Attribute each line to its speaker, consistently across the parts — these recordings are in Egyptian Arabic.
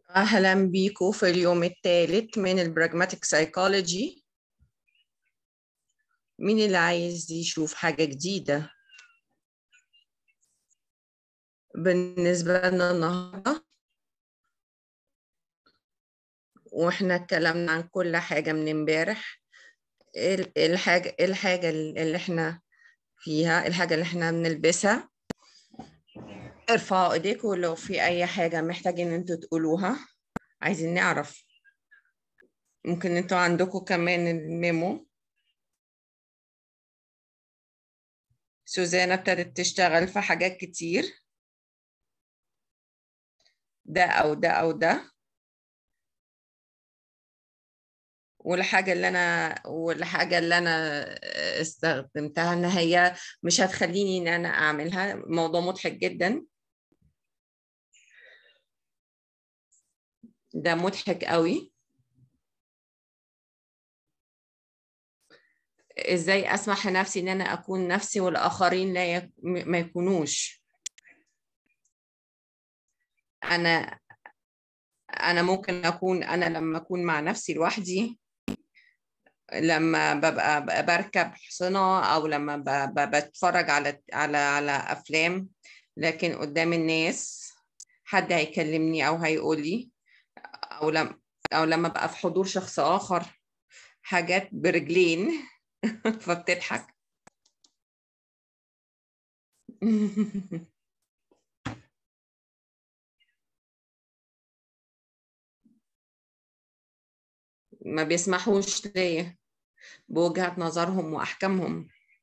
Speaker 1: أهلا بيكم في اليوم الثالث من البراجماتيك سايكولوجي مين اللي عايز يشوف حاجة جديدة بالنسبة لنا النهاردة واحنا اتكلمنا عن كل حاجة من امبارح ال- الحاجة الحاجة اللي احنا فيها الحاجة اللي احنا بنلبسها ارفعوا ايديكم لو في اي حاجة محتاجين انتوا تقولوها عايزين نعرف ممكن انتوا عندكم كمان الميمو سوزانا ابتدت تشتغل في حاجات كتير ده او ده او ده والحاجة اللي أنا والحاجة اللي أنا استخدمتها إن هي مش هتخليني إن أنا أعملها موضوع مضحك جدا ده مضحك قوي إزاي أسمح لنفسي إن أنا أكون نفسي والآخرين لا يك... م- ما يكونوش أنا أنا ممكن أكون أنا لما أكون مع نفسي لوحدي لما ببقى ببقى بركب حصنة أو لما ب- ب- بتفرج على على على أفلام لكن قدام الناس حد هيكلمني أو هيقولي أو لما أو لما بقى في حضور شخص آخر حاجات برجلين فبتضحك ما بيسمحوش ليا بوجهة نظرهم وأحكامهم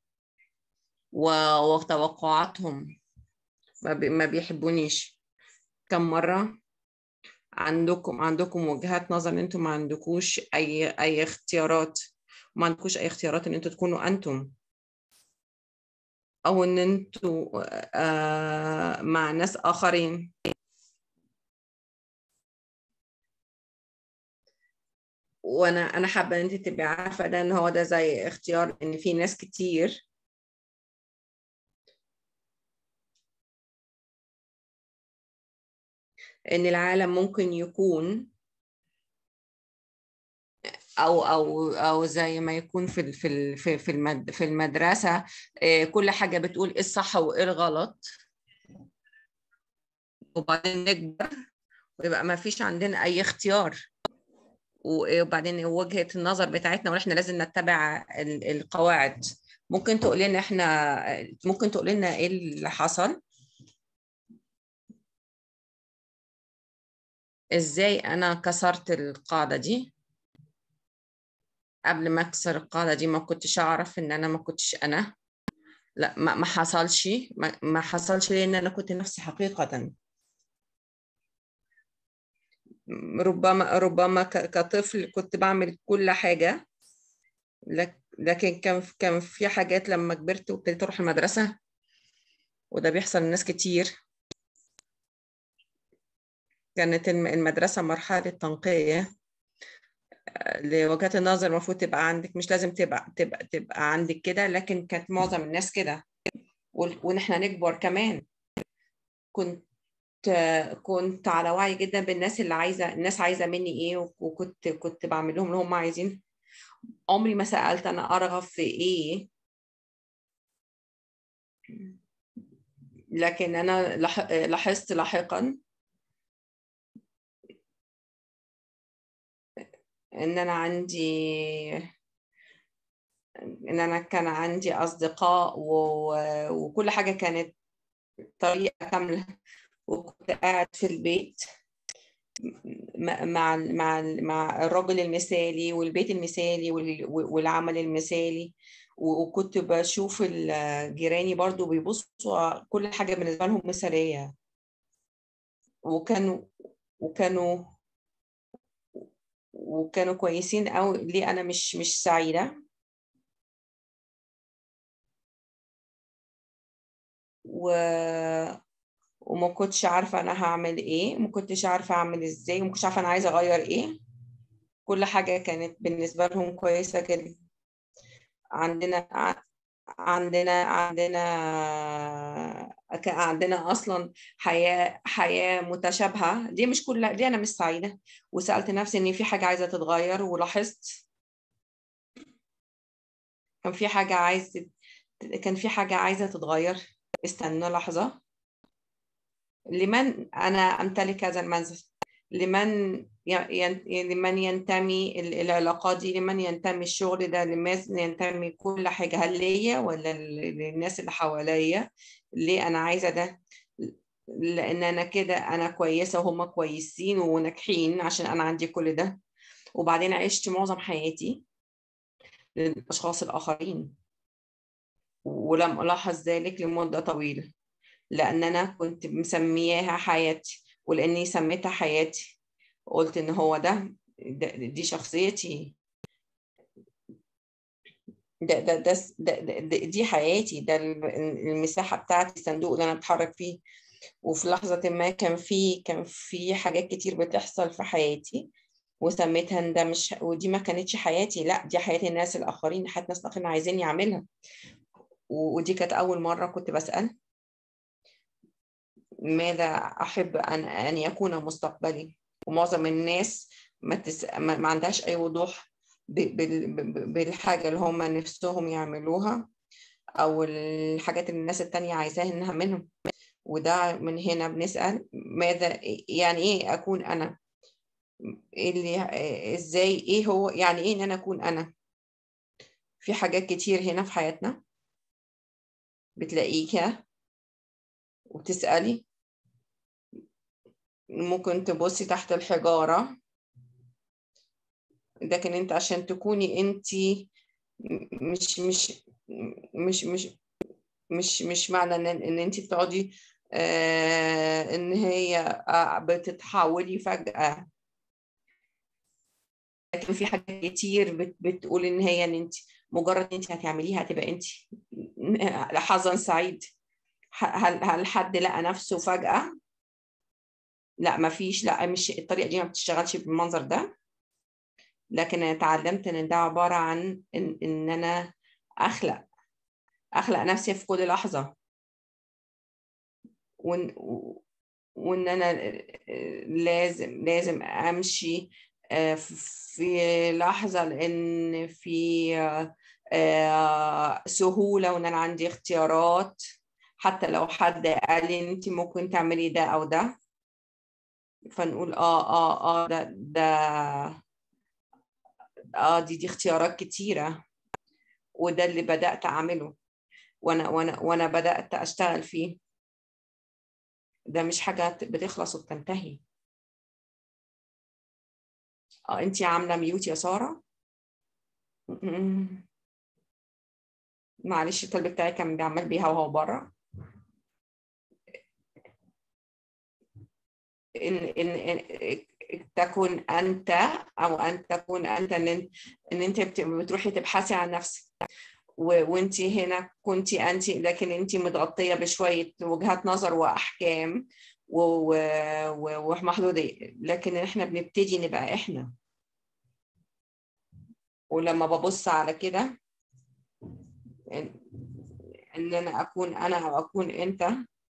Speaker 1: و- وتوقعاتهم ما بي- ما بيحبونيش كم مرة عندكم عندكم وجهات نظر ان انتم ما عندكوش اي اي اختيارات ما عندكوش اي اختيارات ان انتوا تكونوا انتم او ان انتوا آه مع ناس اخرين وانا انا حابه ان انت تبقي عارفه ده ان هو ده زي اختيار ان في ناس كتير ان العالم ممكن يكون او او او زي ما يكون في ال- في ال- في في المد في المدرسه آه، كل حاجه بتقول ايه الصح وايه الغلط وبعدين نكبر ويبقى ما فيش عندنا اي اختيار وبعدين وجهة النظر بتاعتنا واحنا لازم نتبع ال- القواعد ممكن تقول لنا احنا ممكن تقول لنا ايه اللي حصل ازاي انا كسرت القاعدة دي قبل ما اكسر القاعدة دي ما كنتش اعرف ان انا ما كنتش انا لا ما ما حصلش ما, ما حصلش لان انا كنت نفسي حقيقة ربما ربما ك- كطفل كنت بعمل كل حاجة لك- لكن كان كان في حاجات لما كبرت وابتديت اروح المدرسة وده بيحصل لناس كتير كانت الم- المدرسة مرحلة تنقية لوجهات النظر المفروض تبقى عندك مش لازم تبقى تبقى تبقى عندك كده لكن كانت معظم الناس كده وال- وان احنا نكبر كمان كنت كنت على وعي جدا بالناس اللي عايزه الناس عايزه مني ايه وكنت كنت بعمل لهم اللي هم عايزين عمري ما سألت انا ارغب في ايه لكن انا لح- لاحظت لاحقا ان انا عندي ان انا كان عندي اصدقاء و- وكل حاجه كانت طريقه كامله وكنت قاعد في البيت مع مع مع مع الراجل المثالي والبيت المثالي وال- والعمل المثالي وكنت بشوف ال- جيراني برضو بيبصوا كل حاجة بالنسبة لهم مثالية وكانوا وكانوا وكانوا كويسين قوي ليه أنا مش مش سعيدة و وما كنتش عارفة أنا هعمل إيه ما كنتش عارفة أعمل إزاي وما كنتش عارفة أنا عايزة أغير إيه كل حاجة كانت بالنسبة لهم كويسة جدا عندنا ع- عندنا عندنا كان عندنا اصلا حياه حياه متشابهه ليه مش كل ليه انا مش سعيده وسالت نفسي ان في حاجه عايزه تتغير ولاحظت كان في حاجه عايز كان في حاجه عايزه تتغير استنى لحظه لمن انا امتلك هذا المنزل لمن لمن ينتمي العلاقات دي لمن ينتمي الشغل ده لمن ينتمي كل حاجة هل ليا ولا للناس اللي حواليا ليه أنا عايزة ده لأن أنا كده أنا كويسة وهم كويسين وناجحين عشان أنا عندي كل ده وبعدين عشت معظم حياتي للأشخاص الآخرين ولم ألاحظ ذلك لمدة طويلة لأن أنا كنت مسمياها حياتي ولأني سميتها حياتي قلت إن هو ده, ده دي شخصيتي ده ده ده, ده, ده دي حياتي ده المساحة بتاعتي الصندوق اللي أنا بتحرك فيه وفي لحظة ما كان في كان في حاجات كتير بتحصل في حياتي وسميتها ان ده مش ودي ما كانتش حياتي لا دي حياة الناس الآخرين حياة ناس الآخرين عايزين يعملها ودي كانت أول مرة كنت بسأل ماذا أحب أن أن يكون مستقبلي ومعظم الناس ما, تس... ما عندهاش أي وضوح بالحاجة اللي هم نفسهم يعملوها أو الحاجات اللي الناس التانية عايزاها إنها منهم وده من هنا بنسأل ماذا يعني إيه أكون أنا اللي إزاي إيه هو يعني إيه إن أنا أكون أنا في حاجات كتير هنا في حياتنا بتلاقيها وتسألي ممكن تبصي تحت الحجارة لكن انت عشان تكوني انت مش مش مش مش مش مش معنى ان, إن انت بتقعدي آه ان هي بتتحولي فجأة لكن في حاجات كتير بت بتقول ان هي ان انت مجرد انت هتعمليها هتبقى انت حظا سعيد هل هل حد لقى نفسه فجأة لا ما فيش لا مش الطريقة دي ما بتشتغلش بالمنظر ده لكن انا اتعلمت ان ده عبارة عن ان, إن انا اخلق اخلق نفسي في كل لحظة وان وان انا لازم لازم امشي في لحظة لان في سهولة وان انا عندي اختيارات حتى لو حد قال لي انت ممكن تعملي ده او ده فنقول اه اه اه ده ده اه دي دي اختيارات كتيرة وده اللي بدأت أعمله وأنا وأنا وأنا بدأت أشتغل فيه ده مش حاجة بتخلص وبتنتهي اه انتي عاملة ميوت يا سارة معلش الكلب بتاعي كان بيعمل بيها وهو بره إن, إن, إن تكون أنت أو أن تكون أنت إن, إن أنت بتروحي تبحثي عن نفسك وانت هنا كنت أنت لكن أنت متغطية بشوية وجهات نظر وأحكام ومحدودية لكن إحنا بنبتدي نبقى إحنا ولما ببص على كده إن, إن أنا أكون أنا أو أكون أنت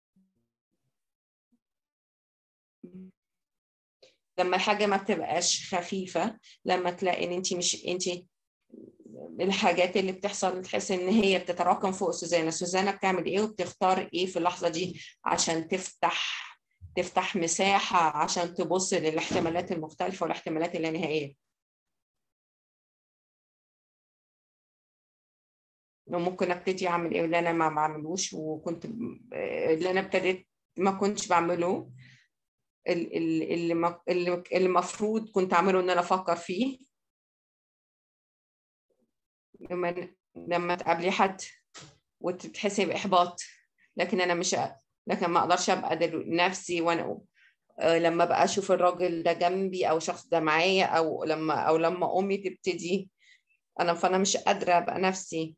Speaker 1: لما الحاجه ما بتبقاش خفيفه لما تلاقي ان انت مش انت الحاجات اللي بتحصل تحس ان هي بتتراكم فوق سوزانا سوزانا بتعمل ايه وبتختار ايه في اللحظه دي عشان تفتح تفتح مساحه عشان تبص للاحتمالات المختلفه والاحتمالات اللانهائيه وممكن ابتدي اعمل ايه اللي انا ما بعملوش وكنت اللي انا ابتديت ما كنتش بعمله اللي اللي المفروض كنت اعمله ان انا افكر فيه لما لما تقابلي حد وتحسي باحباط لكن انا مش لكن ما اقدرش ابقى نفسي وانا لما بقى اشوف الراجل ده جنبي او الشخص ده معايا او لما او لما امي تبتدي انا فانا مش قادره ابقى نفسي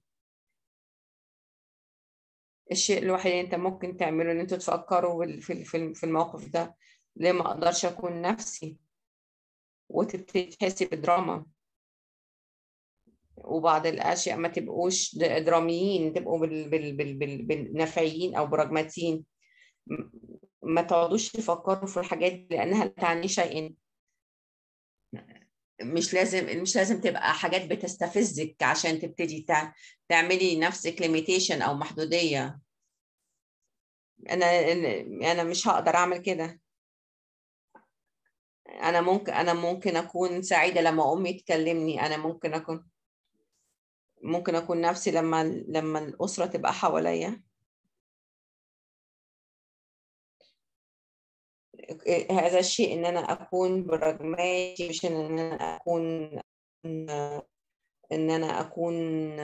Speaker 1: الشيء الوحيد اللي انت ممكن تعمله ان انتوا تفكروا في في الموقف ده ليه ما اقدرش اكون نفسي وتبتدي تحسي بدراما وبعض الاشياء ما تبقوش دراميين تبقوا بال بال بال بال بالنفعيين او براجماتيين ما تقعدوش تفكروا في الحاجات دي لانها لا تعني شيئا مش لازم مش لازم تبقى حاجات بتستفزك عشان تبتدي تعملي نفسك ليميتيشن او محدوديه انا انا مش هقدر اعمل كده انا ممكن انا ممكن اكون سعيده لما امي تكلمني انا ممكن اكون ممكن اكون نفسي لما لما الاسره تبقى حواليا هذا الشيء ان انا اكون براجماتي مش ان انا اكون ان انا اكون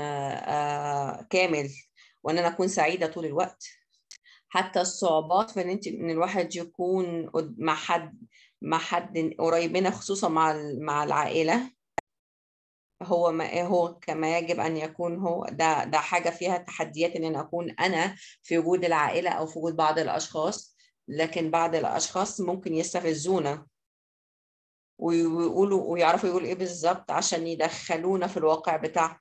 Speaker 1: كامل وان انا اكون سعيده طول الوقت حتى الصعوبات في ان انت ان الواحد يكون مع حد مع حد قريب منها خصوصا مع مع العائله هو ما هو كما يجب ان يكون هو ده ده حاجه فيها تحديات ان انا اكون انا في وجود العائله او في وجود بعض الاشخاص لكن بعض الاشخاص ممكن يستفزونا ويقولوا ويعرفوا يقولوا ايه بالظبط عشان يدخلونا في الواقع بتاعهم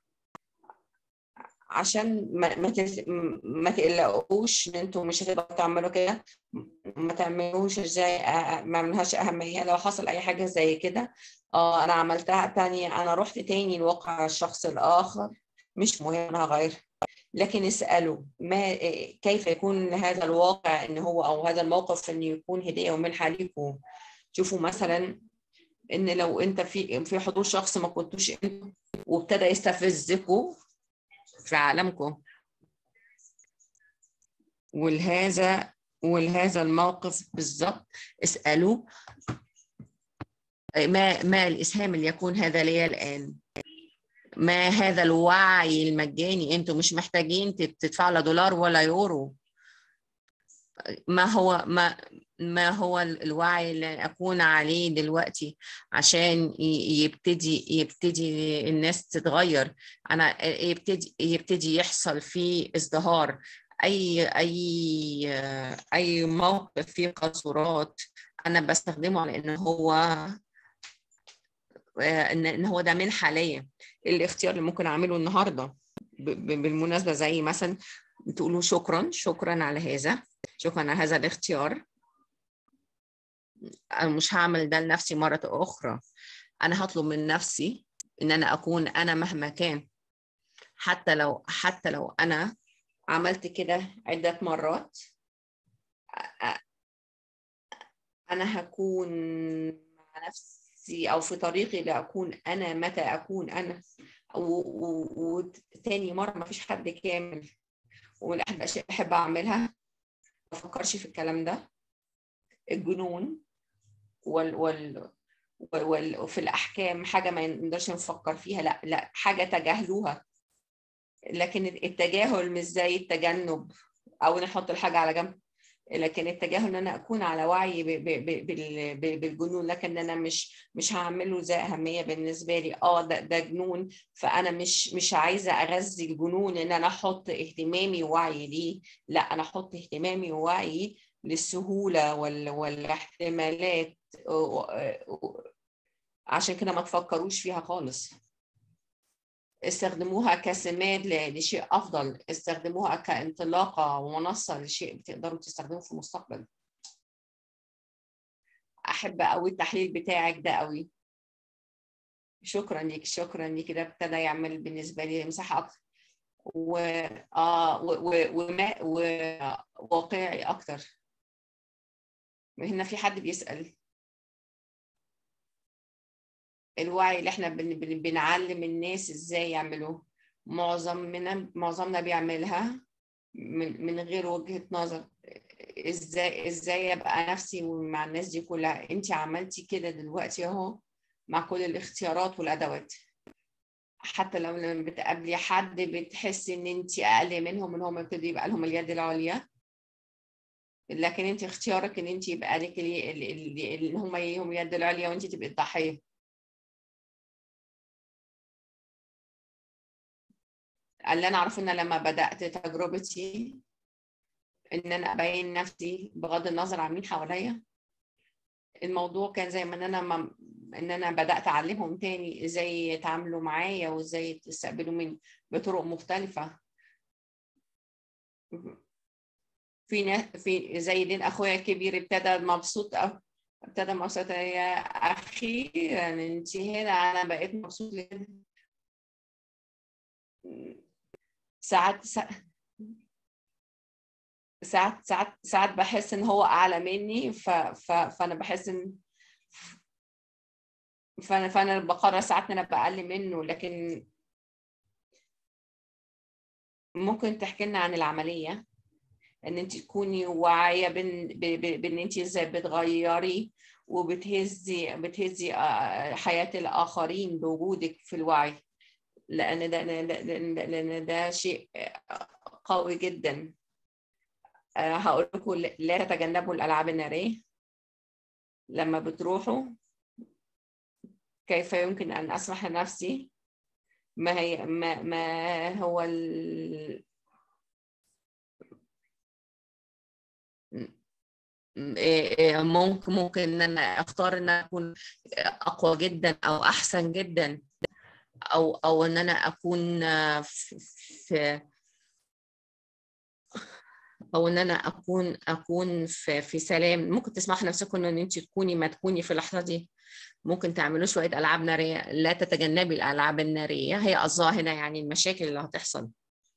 Speaker 1: عشان ما ما, ما تقلقوش ان انتوا مش هتقدروا تعملوا كده ما تعملوش ازاي ما عملهاش اهميه لو حصل اي حاجه زي كده اه انا عملتها تاني انا رحت تاني لواقع الشخص الاخر مش مهم انا هغير لكن اسالوا ما كيف يكون هذا الواقع ان هو او هذا الموقف ان يكون هديه ومنحه ليكم شوفوا مثلا ان لو انت في في حضور شخص ما كنتوش انتوا وابتدى يستفزكم في عالمكم ولهذا ولهذا الموقف بالضبط اسألوا ما ما الإسهام اللي يكون هذا لي الآن ما هذا الوعي المجاني انتوا مش محتاجين تدفعوا لا دولار ولا يورو ما هو ما ما هو الوعي اللي اكون عليه دلوقتي عشان يبتدي يبتدي الناس تتغير انا يبتدي يبتدي يحصل فيه ازدهار اي اي اي موقف فيه قصورات انا بستخدمه على ان هو ان هو ده منحه ليا الاختيار اللي ممكن اعمله النهارده بالمناسبه زي مثلا تقولوا شكرا شكرا على هذا شكرا على هذا الاختيار أنا مش هعمل ده لنفسي مرة أخرى أنا هطلب من نفسي إن أنا أكون أنا مهما كان حتى لو حتى لو أنا عملت كده عدة مرات أنا هكون مع نفسي أو في طريقي لأكون أنا متى أكون أنا وتاني مرة ما فيش حد كامل ومن أحد الأشياء اللي بحب أعملها ما أفكرش في الكلام ده الجنون وال وال وال وفي الاحكام حاجه ما نقدرش نفكر فيها لا لا حاجه تجاهلوها لكن التجاهل مش زي التجنب او نحط الحاجه على جنب لكن التجاهل ان انا اكون على وعي بالجنون لكن انا مش مش هعمله ذا اهميه بالنسبه لي اه ده ده جنون فانا مش مش عايزه اغذي الجنون ان انا احط اهتمامي ووعي ليه لا انا احط اهتمامي ووعي للسهوله والاحتمالات عشان كده ما تفكروش فيها خالص استخدموها كسماد لشيء افضل استخدموها كانطلاقه ومنصه لشيء بتقدروا تستخدموه في المستقبل احب قوي التحليل بتاعك ده قوي شكرا ليك شكرا ليك ده ابتدى يعمل بالنسبه لي مساحه اكتر و اه وما وواقعي اكتر هنا في حد بيسال الوعي اللي احنا بن بن بنعلم الناس ازاي يعملوه معظمنا معظمنا بيعملها من من غير وجهة نظر ازاي ازاي ابقى نفسي مع الناس دي كلها انت عملتي كده دلوقتي اهو مع كل الاختيارات والادوات حتى لو لما بتقابلي حد بتحسي ان انت اقل منهم ان هم يبتدوا يبقى لهم اليد العليا لكن انت اختيارك ان انت يبقى لك اللي هم هم اليد العليا وانت تبقي الضحيه اللي انا اعرفه ان لما بدات تجربتي ان انا ابين نفسي بغض النظر عن مين حواليا الموضوع كان زي ما ان انا ما ان انا بدات اعلمهم تاني ازاي يتعاملوا معايا وازاي يستقبلوا مني بطرق مختلفه في ناس في زي دين اخويا الكبير ابتدى مبسوط أو ابتدى مبسوط يا اخيرا انت هنا انا بقيت مبسوط جدا ساعات ساعات ساعات ساعات بحس ان هو اعلى مني ف... ف... فانا بحس ان فانا فانا بقرر ساعات ان انا بقل منه لكن ممكن تحكي لنا عن العمليه ان انت تكوني واعيه بان بان انت ازاي بتغيري وبتهزي بتهزي حياه الاخرين بوجودك في الوعي لان ده لان ده شيء قوي جدا هقول لكم لا تتجنبوا الالعاب الناريه لما بتروحوا كيف يمكن ان اسمح لنفسي ما هي ما, ما هو ال... ممكن ممكن ان انا اختار ان انا اكون اقوى جدا او احسن جدا او او ان انا اكون في او ان انا اكون اكون في, في سلام ممكن تسمح لنفسكم ان انت تكوني ما تكوني في اللحظه دي ممكن تعملوا شويه العاب ناريه لا تتجنبي الالعاب الناريه هي قصدها هنا يعني المشاكل اللي هتحصل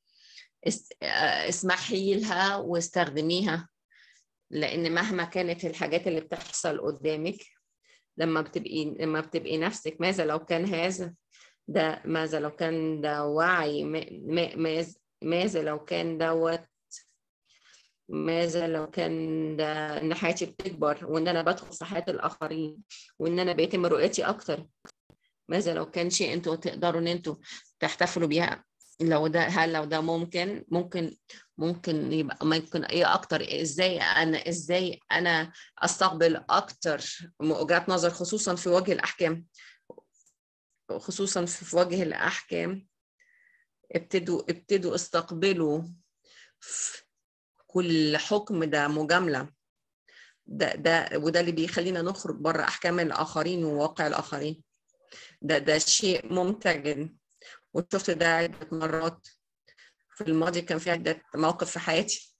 Speaker 1: اسمحي لها واستخدميها لان مهما كانت الحاجات اللي بتحصل قدامك لما بتبقي لما بتبقي نفسك ماذا لو كان هذا ده ماذا لو كان ده وعي ماذا لو كان دوت ماذا لو كان ده ان حياتي بتكبر وان انا بدخل في حياه الاخرين وان انا بيتم رؤيتي اكتر ماذا لو كان شيء انتوا تقدروا ان انتوا تحتفلوا بيها لو ده هل لو ده ممكن ممكن ممكن يبقى ممكن ايه اكتر ازاي انا ازاي انا استقبل اكتر وجهات نظر خصوصا في وجه الاحكام خصوصا في وجه الاحكام ابتدوا ابتدوا استقبلوا كل حكم ده مجامله ده ده وده اللي بيخلينا نخرج بره احكام الاخرين وواقع الاخرين ده ده شيء ممتع جدا وشفت ده عده مرات في الماضي كان في عده مواقف في حياتي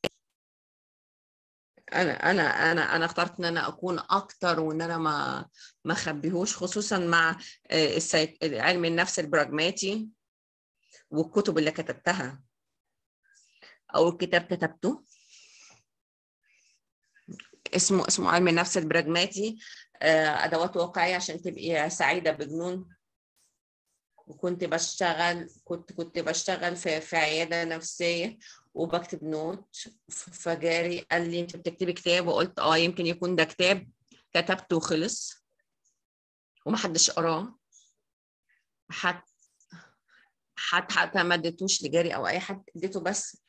Speaker 1: انا انا انا انا اخترت ان انا اكون اكتر وان انا ما ما اخبيهوش خصوصا مع علم النفس البراجماتي والكتب اللي كتبتها اول كتاب كتبته اسمه اسمه علم النفس البراجماتي ادوات واقعيه عشان تبقي سعيده بجنون وكنت بشتغل كنت كنت بشتغل في في عياده نفسيه وبكتب نوت فجاري قال لي انت بتكتبي كتاب وقلت اه يمكن يكون ده كتاب كتبته وخلص ومحدش قراه حتى حتى حتى ما اديتوش لجاري او اي حد اديته بس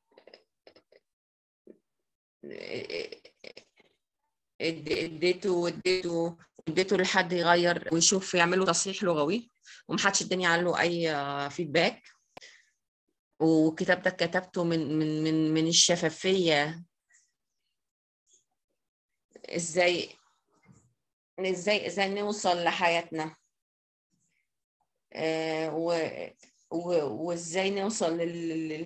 Speaker 1: اديته اديته اديته لحد يغير ويشوف يعملوا تصحيح لغوي ومحدش اداني عنه اي فيدباك والكتاب ده كتبته من من من من الشفافيه ازاي ازاي ازاي نوصل لحياتنا آه و وازاي نوصل لل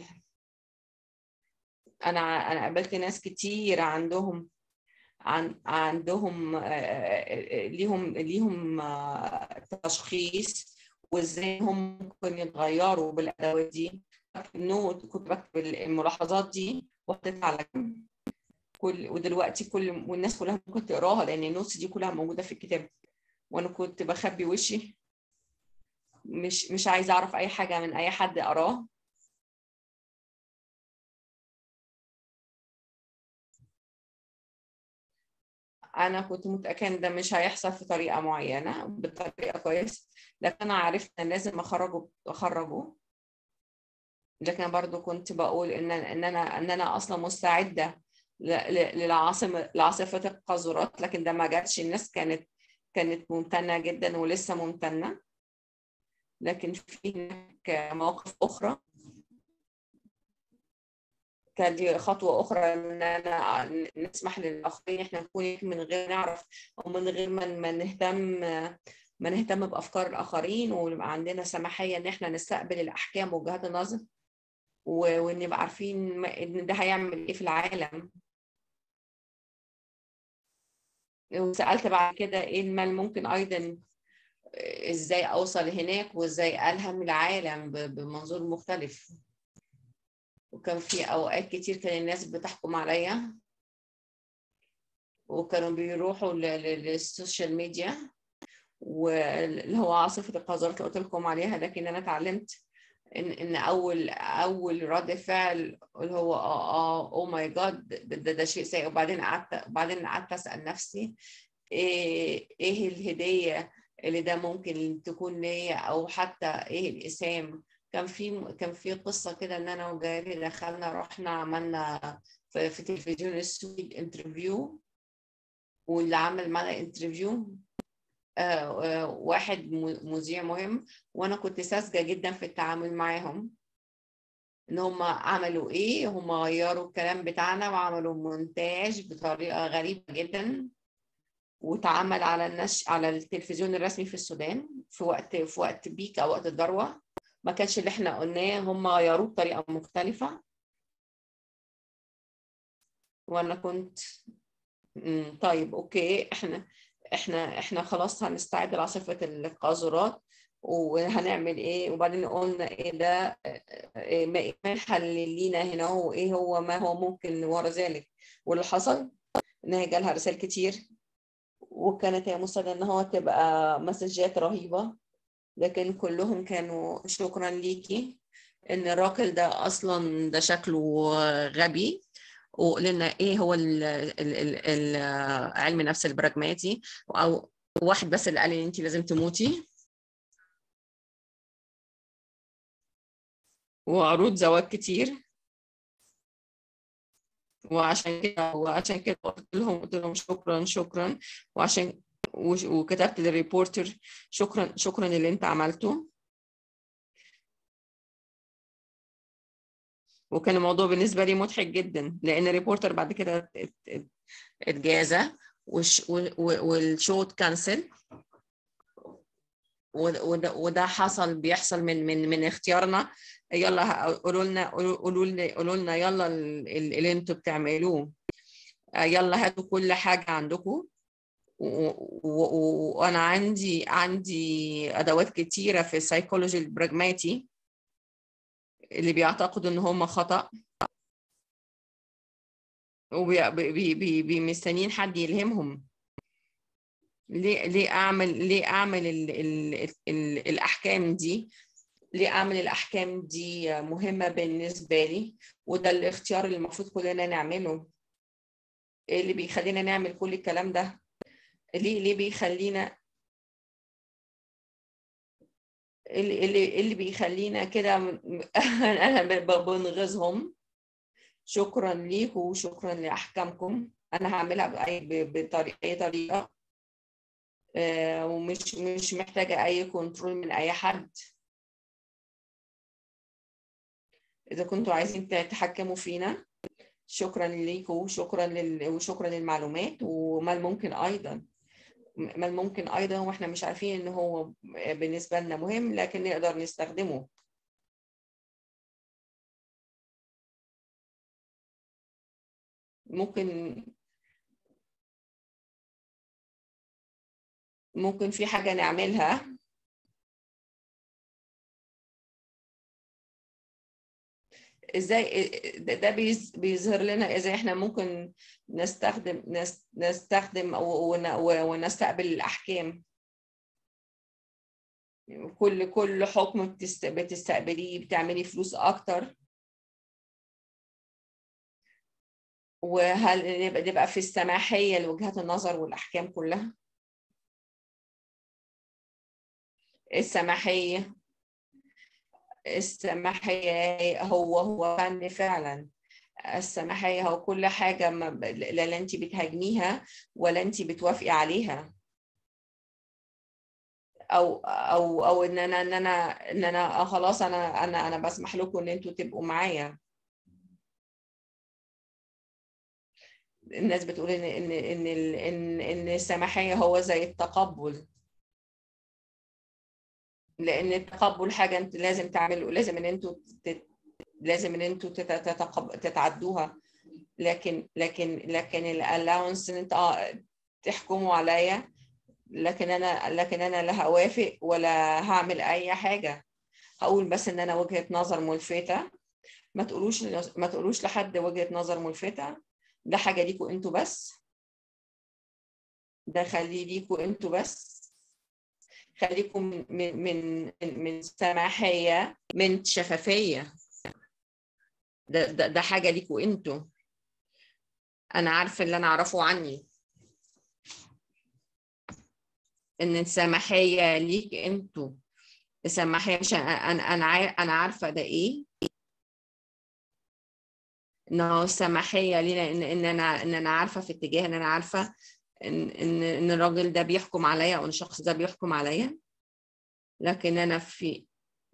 Speaker 1: انا انا قابلت ناس كتير عندهم عن عندهم ليهم ليهم تشخيص وازاي هم ممكن يتغيروا بالادوات دي بكتب نوت كنت بكتب الملاحظات دي وحطيتها على جنب كل ودلوقتي كل والناس كلها ممكن تقراها لان النوتس دي كلها موجوده في الكتاب وانا كنت بخبي وشي مش مش عايزه اعرف اي حاجه من اي حد اقراه انا كنت متاكده ان ده مش هيحصل في طريقه معينه بطريقه كويسه لكن انا عرفت ان لازم اخرجه اخرجه لكن برضو كنت بقول ان ان انا ان انا اصلا مستعده للعاصمه لعاصفه القاذورات لكن ده ما جاتش الناس كانت كانت ممتنه جدا ولسه ممتنه لكن في هناك مواقف اخرى كان دي خطوة أخرى إن أنا نسمح للآخرين إحنا نكون من غير نعرف ومن غير ما ما نهتم ما نهتم بأفكار الآخرين ويبقى عندنا سماحية إن إحنا نستقبل الأحكام ووجهات النظر ونبقى عارفين إن ده هيعمل إيه في العالم وسألت بعد كده إيه المال ممكن أيضا إزاي أوصل هناك وإزاي ألهم العالم بمنظور مختلف وكان في اوقات كتير كان الناس بتحكم عليا وكانوا بيروحوا للسوشيال ميديا واللي هو عاصفه القذارات اللي قلت لكم عليها لكن انا اتعلمت ان ان اول اول رد فعل اللي هو اه اه او ماي جاد ده, ده شيء سيء وبعدين قعدت بعدين قعدت اسال نفسي ايه ايه الهديه اللي ده ممكن تكون ليا او حتى ايه الاسام كان في كان في قصه كده ان انا وجاري دخلنا رحنا عملنا في, في تلفزيون السويد انترفيو واللي عمل معنا انترفيو آه آه واحد مذيع مهم وانا كنت ساذجه جدا في التعامل معاهم ان هم عملوا ايه هم غيروا الكلام بتاعنا وعملوا مونتاج بطريقه غريبه جدا واتعمل على النش على التلفزيون الرسمي في السودان في وقت في وقت بيك او وقت الذروه ما كانش اللي احنا قلناه هم غيروه بطريقه مختلفه وانا كنت طيب اوكي احنا احنا احنا خلاص هنستعد لعاصفه القاذورات وهنعمل ايه وبعدين قلنا ايه ده إيه ما الحل لينا هنا هو ايه هو ما هو ممكن وراء ذلك واللي حصل ان هي جالها رسائل كتير وكانت هي مصدر ان هو تبقى مسجات رهيبه لكن كلهم كانوا شكرا ليكي ان الراجل ده اصلا ده شكله غبي وقلنا ايه هو ال ال ال ال علم النفس البراجماتي او واحد بس اللي قال لي انت لازم تموتي وعروض زواج كتير وعشان كده وعشان كده قلت لهم قلت لهم شكرا شكرا وعشان وكتبت للريبورتر شكرا شكرا اللي انت عملته وكان الموضوع بالنسبه لي مضحك جدا لان الريبورتر بعد كده اتجازى والشو اتكنسل وده حصل بيحصل من من من اختيارنا يلا قولوا لنا قولوا لنا قولوا لنا يلا اللي انتوا بتعملوه يلا هاتوا كل حاجه عندكم وانا عندي عندي ادوات كتيره في السيكولوجي البراجماتي اللي بيعتقدوا ان هم خطا ومستنيين حد يلهمهم ليه ليه اعمل ليه اعمل ال ال ال الاحكام دي ليه اعمل الاحكام دي مهمه بالنسبه لي وده الاختيار اللي المفروض كلنا نعمله ايه اللي بيخلينا نعمل كل الكلام ده ليه ليه بيخلينا اللي اللي بيخلينا كده انا بنغيظهم شكرا ليكم وشكرا لاحكامكم انا هعملها باي بطريقه اي طريقه ومش مش محتاجه اي كنترول من اي حد اذا كنتوا عايزين تتحكموا فينا شكرا ليكم وشكرا لل... وشكرا للمعلومات وما الممكن ايضا ما الممكن ايضا واحنا مش عارفين ان هو بالنسبه لنا مهم لكن نقدر نستخدمه ممكن ممكن في حاجه نعملها ازاي ده بيظهر لنا ازاي احنا ممكن نستخدم نستخدم ونستقبل الاحكام كل كل حكم بتستقبليه بتعملي فلوس اكتر وهل نبقى نبقى في السماحيه لوجهات النظر والاحكام كلها السماحيه السماحية هو هو فن فعلا السماحية هو كل حاجة ما لا انت بتهاجميها ولا انت بتوافقي عليها او او او ان انا ان انا ان انا خلاص انا انا انا بسمح لكم ان انتوا تبقوا معايا الناس بتقول ان ان ان ال- ان ان السماحيه هو زي التقبل لان التقبل حاجه انت لازم تعملوا لازم ان انتوا تت- لازم ان انتوا تت- تتقب- تتعدوها لكن لكن لكن الالاونس ان انت اه تحكموا عليا لكن انا لكن انا لا هوافق ولا هعمل اي حاجه هقول بس ان انا وجهه نظر ملفته ما تقولوش ما تقولوش لحد وجهه نظر ملفته ده حاجه ليكوا انتوا بس ده خليه ليكوا انتوا بس خليكم من من من من سماحيه من شفافيه ده ده, ده حاجه ليكوا انتوا انا عارفه اللي انا اعرفه عني ان السماحيه ليك انتوا السماحيه مش انا انا انا عا- أنا عارفه ده ايه ان هو السماحيه لينا ان ان انا ان انا عارفه في اتجاه ان انا عارفه ان ان ان الراجل ده بيحكم عليا او ان الشخص ده بيحكم عليا لكن انا في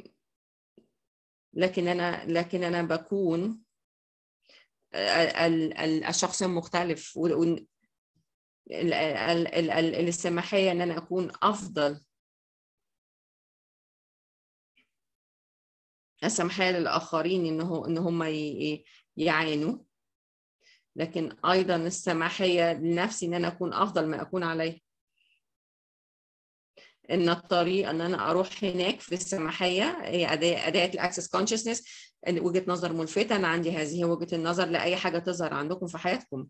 Speaker 1: لكن انا لكن انا بكون ال- ال- ال- الشخص المختلف وال- وال- ال- ال- ال- ال- السماحيه ان انا اكون افضل السماحيه للاخرين ان هو ان هم ي- يعانوا لكن ايضا السماحيه لنفسي ان انا اكون افضل ما اكون عليه ان الطريق ان انا اروح هناك في السماحيه هي اداه اداه الاكسس كونشسنس وجهه نظر ملفته انا عندي هذه وجهه النظر لاي حاجه تظهر عندكم في حياتكم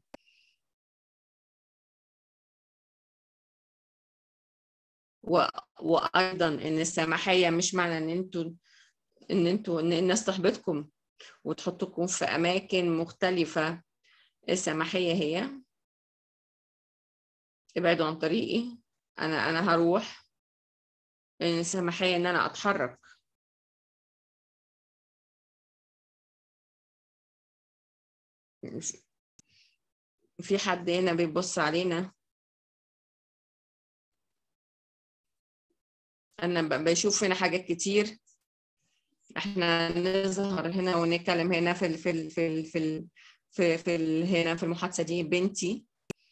Speaker 1: و... وايضا ان السماحيه مش معنى ان انتوا ان انتوا ان الناس تحبطكم وتحطكم في اماكن مختلفه السماحيه هي ابعدوا عن طريقي انا انا هروح ان السماحيه ان انا اتحرك مش- في حد هنا بيبص علينا انا ب- بشوف هنا حاجات كتير احنا نظهر هنا ونتكلم هنا في ال في ال في ال في ال في, في ال هنا في المحادثه دي بنتي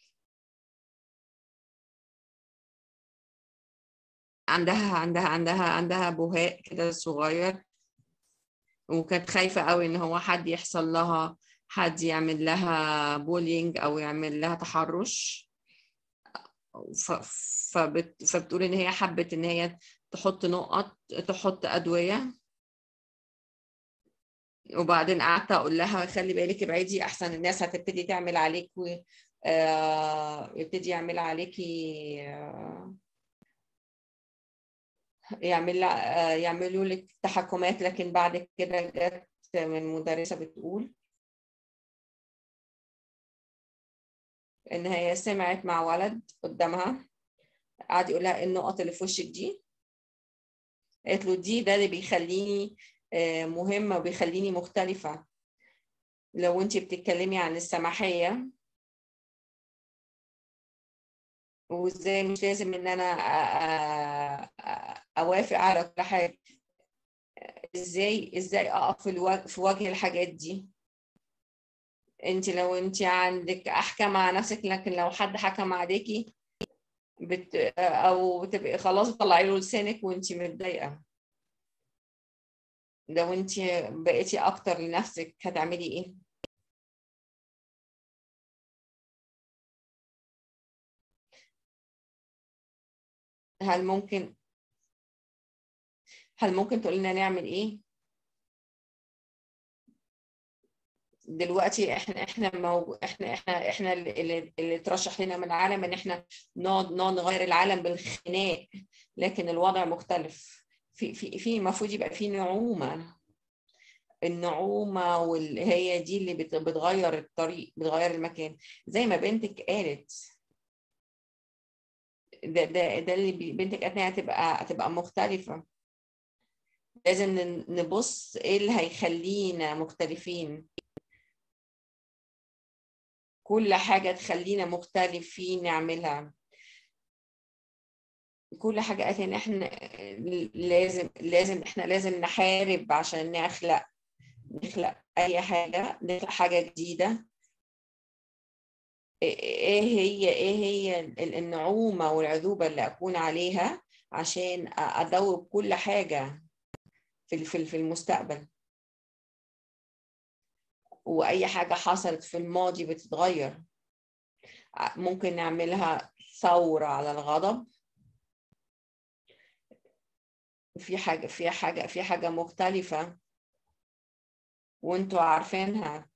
Speaker 1: عندها عندها عندها عندها بهاء كده صغير وكانت خايفة قوي ان هو حد يحصل لها حد يعمل لها بولينج او يعمل لها تحرش ف... فبت... فبتقول ان هي حبت ان هي تحط نقط تحط ادوية وبعدين قعدت اقول لها خلي بالك ابعدي احسن الناس هتبتدي تعمل عليك و... آه... يبتدي يعمل عليكي آه... يعمل آه... يعملوا لك تحكمات لكن بعد كده جت من مدرسة بتقول ان هي سمعت مع ولد قدامها قعد يقول لها ايه النقط اللي في وشك دي قالت له دي ده اللي بيخليني آه، مهمة وبيخليني مختلفة لو انت بتتكلمي عن السماحية وازاي مش لازم ان انا أ- أ- اوافق على كل حاجة ازاي ازاي اقف في الوجه في وجه الحاجات دي انت لو انت عندك احكام على نفسك لكن لو حد حكم عليكي بت او بتبقي خلاص طلعي له لسانك وانت متضايقه لو انت بقيتي اكتر لنفسك هتعملي ايه هل ممكن هل ممكن تقول لنا نعمل ايه دلوقتي احنا احنا مو... احنا احنا احنا اللي, اللي اترشح لنا من العالم ان احنا نقعد نقعد نغير العالم بالخناق لكن الوضع مختلف في في في المفروض يبقى في نعومه النعومه واللي هي دي اللي بت- بتغير الطريق بتغير المكان زي ما بنتك قالت ده ده ده اللي بي- بنتك قالت إنها هتبقى هتبقى مختلفه لازم ن- نبص ايه اللي هيخلينا مختلفين كل حاجة تخلينا مختلفين نعملها كل حاجة قالت ان احنا لازم لازم احنا لازم نحارب عشان نخلق نخلق اي حاجة نخلق حاجة جديدة ايه هي ايه هي النعومه والعذوبه اللي اكون عليها عشان ادوب كل حاجه في في المستقبل واي حاجه حصلت في الماضي بتتغير ممكن نعملها ثوره على الغضب في حاجه في حاجه في حاجه مختلفه وانتوا عارفينها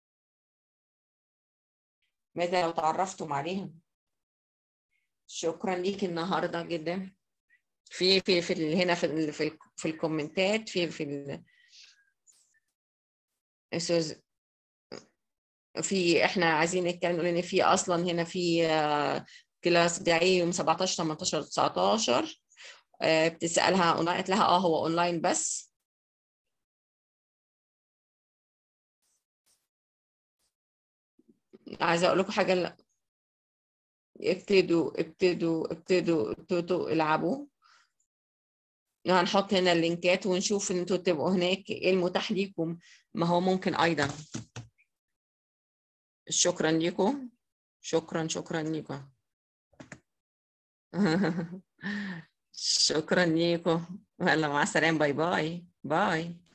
Speaker 1: ماذا لو تعرفتم عليهم شكرا ليك النهارده جدا في في في هنا في في, في الكومنتات في في استاذ في احنا عايزين نتكلم لان في اصلا هنا في كلاس داعي يوم 17 18 19 بتسالها قلت لها اه هو اونلاين بس عايزه اقول لكم حاجه لا. ابتدوا ابتدوا ابتدوا ابتدوا العبوا هنحط هنا اللينكات ونشوف ان انتوا تبقوا هناك ايه المتاح ليكم ما هو ممكن ايضا شكرا لكم شكرا شكرا لكم شكرا لكم يلا مع السلامه باي باي باي